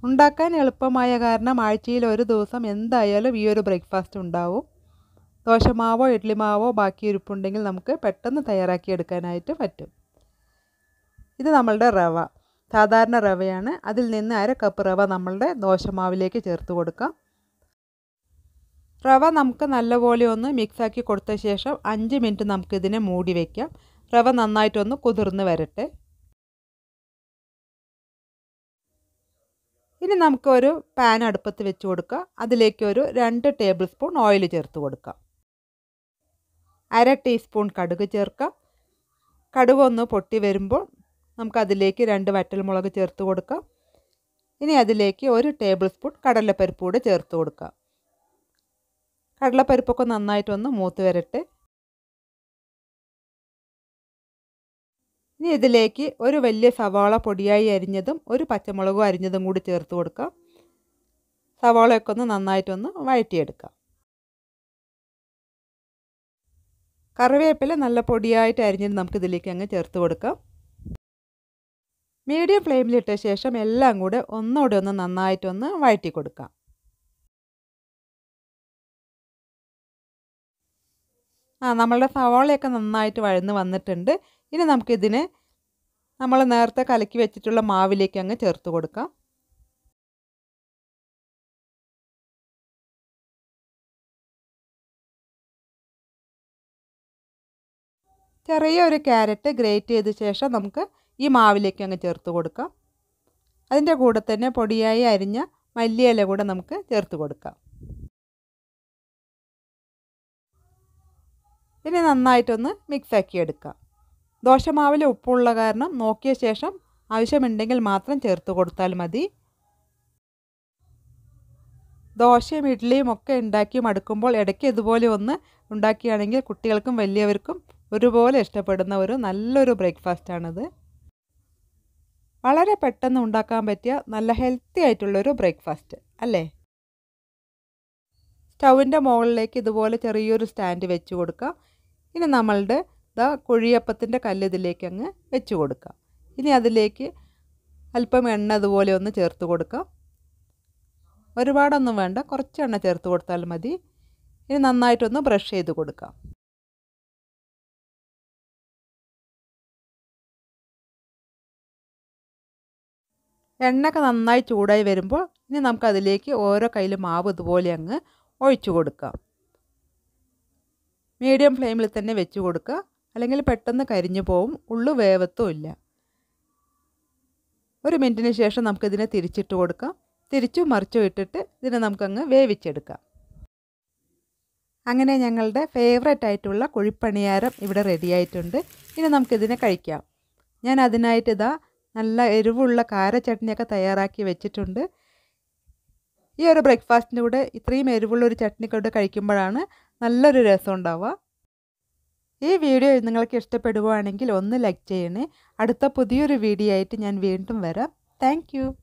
ഉണ്ടാക്കാൻ എളുപ്പമായ കാരണം ആഴ്ചയിൽ ഒരു ദിവസം എന്തായാലും ഈ ഒരു ബ്രേക്ക്ഫാസ്റ്റ് ഉണ്ടാവും ദോശമാവോ ഇഡ്ലിമാവോ ബാക്കി ഇരിപ്പുണ്ടെങ്കിൽ നമുക്ക് പെട്ടെന്ന് തയ്യാറാക്കി എടുക്കാനായിട്ട് പറ്റും ഇത് നമ്മളുടെ റവ സാധാരണ റവയാണ് അതിൽ നിന്ന് അര കപ്പ് റവ നമ്മളുടെ ദോശമാവിലേക്ക് ചേർത്ത് കൊടുക്കാം റവ നമുക്ക് നല്ലപോലെ ഒന്ന് മിക്സാക്കി കൊടുത്ത ശേഷം അഞ്ച് മിനിറ്റ് നമുക്കിതിനെ മൂടി വയ്ക്കാം റവ നന്നായിട്ടൊന്ന് കുതിർന്ന് വരട്ടെ ഇനി നമുക്കൊരു പാൻ അടുപ്പത്ത് വെച്ച് കൊടുക്കുക അതിലേക്ക് ഒരു രണ്ട് ടേബിൾ സ്പൂൺ ഓയിൽ ചേർത്ത് കൊടുക്കാം അര ടീസ്പൂൺ കടുക് ചേർക്കാം കടുക് ഒന്ന് പൊട്ടി വരുമ്പോൾ നമുക്കതിലേക്ക് രണ്ട് വറ്റൽമുളക് ചേർത്ത് കൊടുക്കാം ഇനി അതിലേക്ക് ഒരു ടേബിൾ സ്പൂൺ കടലപ്പരിപ്പ് കൂടെ ചേർത്ത് കൊടുക്കാം കടലപ്പരിപ്പൊക്കെ നന്നായിട്ടൊന്ന് മൂത്ത് വരട്ടെ ഇനി ഇതിലേക്ക് ഒരു വലിയ സവാള പൊടിയായി അരിഞ്ഞതും ഒരു പച്ചമുളകും അരിഞ്ഞതും കൂടി ചേർത്ത് കൊടുക്കാം സവാളയൊക്കെ ഒന്ന് നന്നായിട്ടൊന്ന് വഴറ്റിയെടുക്കാം കറിവേപ്പില നല്ല പൊടിയായിട്ട് അരിഞ്ഞത് നമുക്കിതിലേക്ക് അങ്ങ് ചേർത്ത് കൊടുക്കാം മീഡിയം ഫ്ലെയിമിലിട്ട ശേഷം എല്ലാം കൂടെ ഒന്നുകൂടെ ഒന്ന് നന്നായിട്ടൊന്ന് വഴറ്റി കൊടുക്കാം ആ നമ്മളുടെ സവാളയൊക്കെ നന്നായിട്ട് വഴന്ന് വന്നിട്ടുണ്ട് ഇനി നമുക്കിതിനെ നമ്മൾ നേരത്തെ കലക്കി വെച്ചിട്ടുള്ള മാവിലേക്ക് അങ്ങ് ചേർത്ത് കൊടുക്കാം ചെറിയ ഒരു ക്യാരറ്റ് ഗ്രേറ്റ് ചെയ്ത ശേഷം നമുക്ക് ഈ മാവിലേക്ക് അങ്ങ് ചേർത്ത് കൊടുക്കാം അതിൻ്റെ കൂടെ തന്നെ പൊടിയായി അരിഞ്ഞ മല്ലിയില കൂടെ നമുക്ക് ചേർത്ത് കൊടുക്കാം ഇനി നന്നായിട്ടൊന്ന് മിക്സാക്കി എടുക്കാം ദോശമാവിൽ ഉപ്പുള്ള കാരണം നോക്കിയ ശേഷം ആവശ്യമുണ്ടെങ്കിൽ മാത്രം ചേർത്ത് കൊടുത്താൽ മതി ദോശയും ഇഡ്ഡലിയും ഒക്കെ ഉണ്ടാക്കി മടുക്കുമ്പോൾ ഇടയ്ക്ക് ഇതുപോലെ ഒന്ന് ഉണ്ടാക്കുകയാണെങ്കിൽ കുട്ടികൾക്കും വലിയവർക്കും ഒരുപോലെ ഇഷ്ടപ്പെടുന്ന ഒരു നല്ലൊരു ബ്രേക്ക്ഫാസ്റ്റാണിത് വളരെ പെട്ടെന്ന് ഉണ്ടാക്കാൻ പറ്റിയ നല്ല ഹെൽത്തി ആയിട്ടുള്ളൊരു ബ്രേക്ക്ഫാസ്റ്റ് അല്ലേ സ്റ്റൗവിൻ്റെ മുകളിലേക്ക് ഇതുപോലെ ചെറിയൊരു സ്റ്റാൻഡ് വെച്ച് കൊടുക്കാം ഇനി നമ്മളുടെ ദാ കുഴിയപ്പത്തിൻ്റെ കല്ല് ഇതിലേക്ക് അങ്ങ് വെച്ച് കൊടുക്കാം ഇനി അതിലേക്ക് അല്പം എണ്ണ ഇതുപോലെ ഒന്ന് ചേർത്ത് കൊടുക്കാം ഒരുപാടൊന്നും വേണ്ട കുറച്ച് എണ്ണ ചേർത്ത് കൊടുത്താൽ മതി ഇനി നന്നായിട്ടൊന്ന് ബ്രഷ് ചെയ്ത് കൊടുക്കാം എണ്ണയൊക്കെ നന്നായി ചൂടായി വരുമ്പോൾ ഇനി നമുക്ക് അതിലേക്ക് ഓരോ കയ്യിൽ മാവ് ഇതുപോലെ അങ്ങ് ഒഴിച്ചു കൊടുക്കാം മീഡിയം ഫ്ലെയിമിൽ തന്നെ വെച്ച് കൊടുക്കുക അല്ലെങ്കിൽ പെട്ടെന്ന് കരിഞ്ഞു പോവും ഉള്ളു വേവത്തും ഇല്ല ഒരു മിനിറ്റിന് ശേഷം നമുക്കിതിനെ തിരിച്ചിട്ട് കൊടുക്കാം തിരിച്ചും മറിച്ചും ഇട്ടിട്ട് ഇതിനെ നമുക്കങ്ങ് വേവിച്ചെടുക്കാം അങ്ങനെ ഞങ്ങളുടെ ഫേവറേറ്റ് ആയിട്ടുള്ള കുഴിപ്പണിയാരം ഇവിടെ റെഡി ആയിട്ടുണ്ട് ഇനി നമുക്കിതിനെ കഴിക്കാം ഞാൻ അതിനായിട്ട് ഇതാ നല്ല എരിവുള്ള കാര ചട്നിയൊക്കെ തയ്യാറാക്കി വെച്ചിട്ടുണ്ട് ഈ ഒരു ബ്രേക്ക്ഫാസ്റ്റിൻ്റെ കൂടെ ഇത്രയും എരിവുള്ള ഒരു ചട്നി കൊണ്ട് കഴിക്കുമ്പോഴാണ് നല്ലൊരു രസം ഉണ്ടാവുക ഈ വീഡിയോ നിങ്ങൾക്ക് ഇഷ്ടപ്പെടുകയാണെങ്കിൽ ഒന്ന് ലൈക്ക് ചെയ്യണേ അടുത്ത പുതിയൊരു വീഡിയോ ആയിട്ട് ഞാൻ വീണ്ടും വരാം താങ്ക്